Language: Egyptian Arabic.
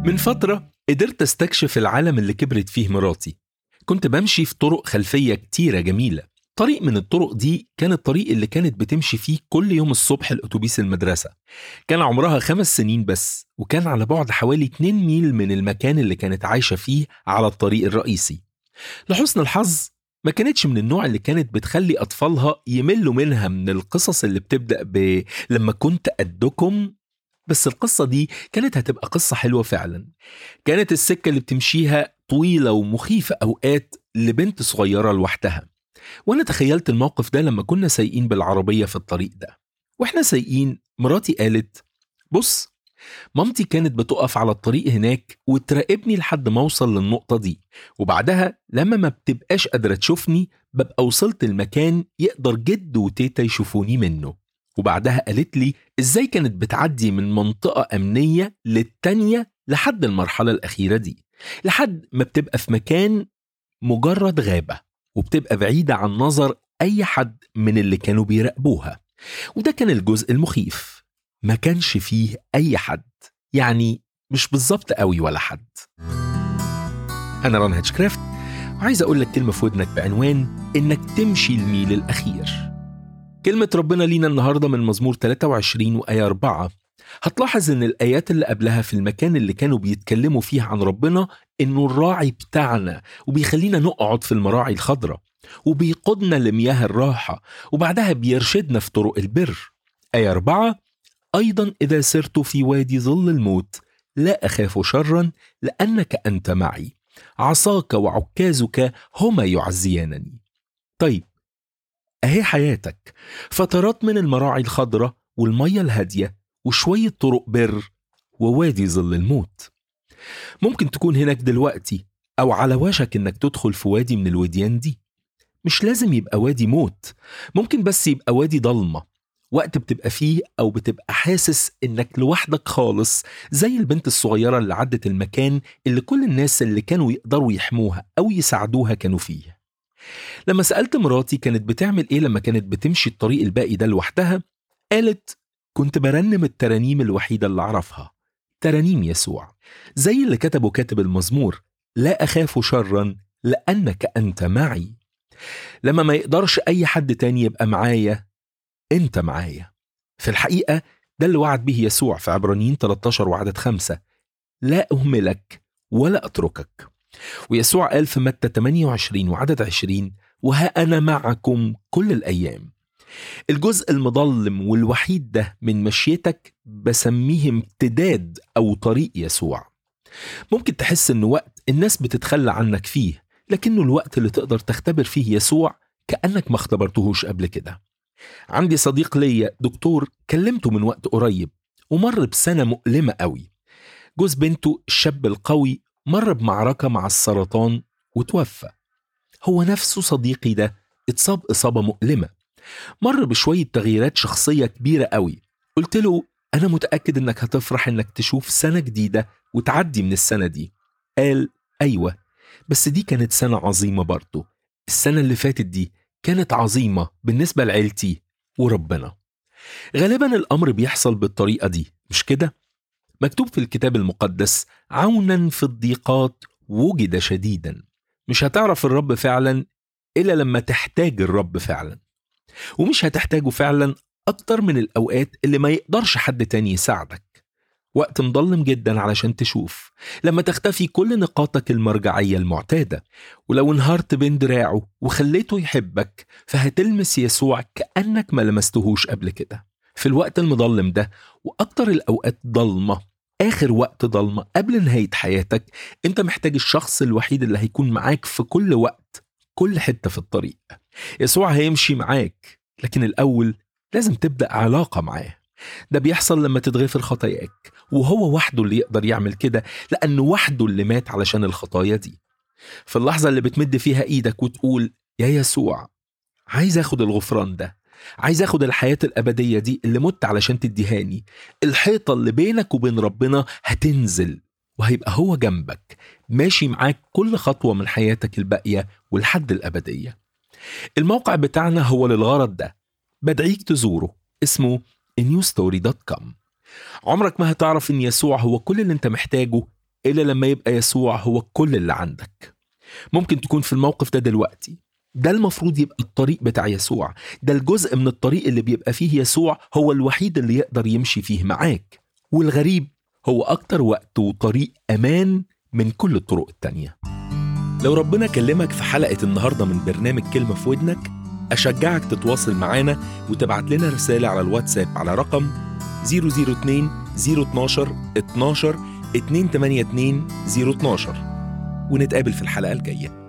من فترة قدرت استكشف العالم اللي كبرت فيه مراتي كنت بمشي في طرق خلفية كتيرة جميلة طريق من الطرق دي كان الطريق اللي كانت بتمشي فيه كل يوم الصبح الأتوبيس المدرسة كان عمرها خمس سنين بس وكان على بعد حوالي 2 ميل من المكان اللي كانت عايشة فيه على الطريق الرئيسي لحسن الحظ ما كانتش من النوع اللي كانت بتخلي أطفالها يملوا منها من القصص اللي بتبدأ ب لما كنت قدكم بس القصة دي كانت هتبقى قصة حلوة فعلا كانت السكة اللي بتمشيها طويلة ومخيفة أوقات لبنت صغيرة لوحدها وأنا تخيلت الموقف ده لما كنا سايقين بالعربية في الطريق ده وإحنا سايقين مراتي قالت بص مامتي كانت بتقف على الطريق هناك وتراقبني لحد ما اوصل للنقطة دي وبعدها لما ما بتبقاش قادرة تشوفني ببقى وصلت المكان يقدر جد وتيتا يشوفوني منه وبعدها قالت لي ازاي كانت بتعدي من منطقة أمنية للتانية لحد المرحلة الأخيرة دي لحد ما بتبقى في مكان مجرد غابة وبتبقى بعيدة عن نظر أي حد من اللي كانوا بيراقبوها وده كان الجزء المخيف ما كانش فيه أي حد يعني مش بالظبط قوي ولا حد أنا ران هاتشكرافت وعايز أقول لك كلمة في ودنك بعنوان إنك تمشي الميل الأخير كلمة ربنا لينا النهاردة من مزمور 23 وآية 4 هتلاحظ إن الآيات اللي قبلها في المكان اللي كانوا بيتكلموا فيه عن ربنا إنه الراعي بتاعنا وبيخلينا نقعد في المراعي الخضراء وبيقودنا لمياه الراحة وبعدها بيرشدنا في طرق البر آية 4 أيضا إذا سرت في وادي ظل الموت لا أخاف شرا لأنك أنت معي عصاك وعكازك هما يعزيانني طيب أهي حياتك فترات من المراعي الخضراء والمية الهادية وشوية طرق بر ووادي ظل الموت ممكن تكون هناك دلوقتي أو على وشك إنك تدخل في وادي من الوديان دي مش لازم يبقى وادي موت ممكن بس يبقى وادي ضلمة وقت بتبقى فيه أو بتبقى حاسس إنك لوحدك خالص زي البنت الصغيرة اللي عدت المكان اللي كل الناس اللي كانوا يقدروا يحموها أو يساعدوها كانوا فيه لما سألت مراتي كانت بتعمل إيه لما كانت بتمشي الطريق الباقي ده لوحدها قالت كنت برنم الترانيم الوحيدة اللي أعرفها ترانيم يسوع زي اللي كتبه كاتب المزمور لا أخاف شرا لأنك أنت معي لما ما يقدرش أي حد تاني يبقى معايا أنت معايا في الحقيقة ده اللي وعد به يسوع في عبرانيين 13 وعدد خمسة لا أهملك ولا أتركك ويسوع قال في متى 28 وعدد 20 وها أنا معكم كل الأيام الجزء المظلم والوحيد ده من مشيتك بسميه امتداد أو طريق يسوع ممكن تحس إنه وقت الناس بتتخلى عنك فيه لكنه الوقت اللي تقدر تختبر فيه يسوع كأنك ما اختبرتهوش قبل كده عندي صديق ليا دكتور كلمته من وقت قريب ومر بسنة مؤلمة قوي جوز بنته الشاب القوي مر بمعركة مع السرطان وتوفى هو نفسه صديقي ده اتصاب إصابة مؤلمة مر بشوية تغييرات شخصية كبيرة قوي قلت له أنا متأكد إنك هتفرح إنك تشوف سنة جديدة وتعدي من السنة دي قال أيوة بس دي كانت سنة عظيمة برضه السنة اللي فاتت دي كانت عظيمة بالنسبة لعيلتي وربنا غالبا الأمر بيحصل بالطريقة دي مش كده؟ مكتوب في الكتاب المقدس عونا في الضيقات وجد شديدا مش هتعرف الرب فعلا إلا لما تحتاج الرب فعلا ومش هتحتاجه فعلا أكتر من الأوقات اللي ما يقدرش حد تاني يساعدك وقت مظلم جدا علشان تشوف لما تختفي كل نقاطك المرجعية المعتادة ولو انهارت بين دراعه وخليته يحبك فهتلمس يسوع كأنك ما لمستهوش قبل كده في الوقت المظلم ده وأكتر الأوقات ضلمة آخر وقت ضلمة قبل نهاية حياتك أنت محتاج الشخص الوحيد اللي هيكون معاك في كل وقت كل حتة في الطريق يسوع هيمشي معاك لكن الأول لازم تبدأ علاقة معاه ده بيحصل لما تتغفر خطاياك وهو وحده اللي يقدر يعمل كده لأنه وحده اللي مات علشان الخطايا دي في اللحظة اللي بتمد فيها إيدك وتقول يا يسوع عايز أخد الغفران ده عايز أخد الحياة الأبدية دي اللي مت علشان تديهاني الحيطة اللي بينك وبين ربنا هتنزل وهيبقى هو جنبك ماشي معاك كل خطوة من حياتك الباقية والحد الأبدية الموقع بتاعنا هو للغرض ده بدعيك تزوره اسمه newstory.com عمرك ما هتعرف ان يسوع هو كل اللي انت محتاجه إلا لما يبقى يسوع هو كل اللي عندك ممكن تكون في الموقف ده دلوقتي ده المفروض يبقى الطريق بتاع يسوع ده الجزء من الطريق اللي بيبقى فيه يسوع هو الوحيد اللي يقدر يمشي فيه معاك والغريب هو أكتر وقت وطريق أمان من كل الطرق التانية لو ربنا كلمك في حلقة النهاردة من برنامج كلمة في ودنك أشجعك تتواصل معانا وتبعت لنا رسالة على الواتساب على رقم 002 012 12 282 012 ونتقابل في الحلقة الجاية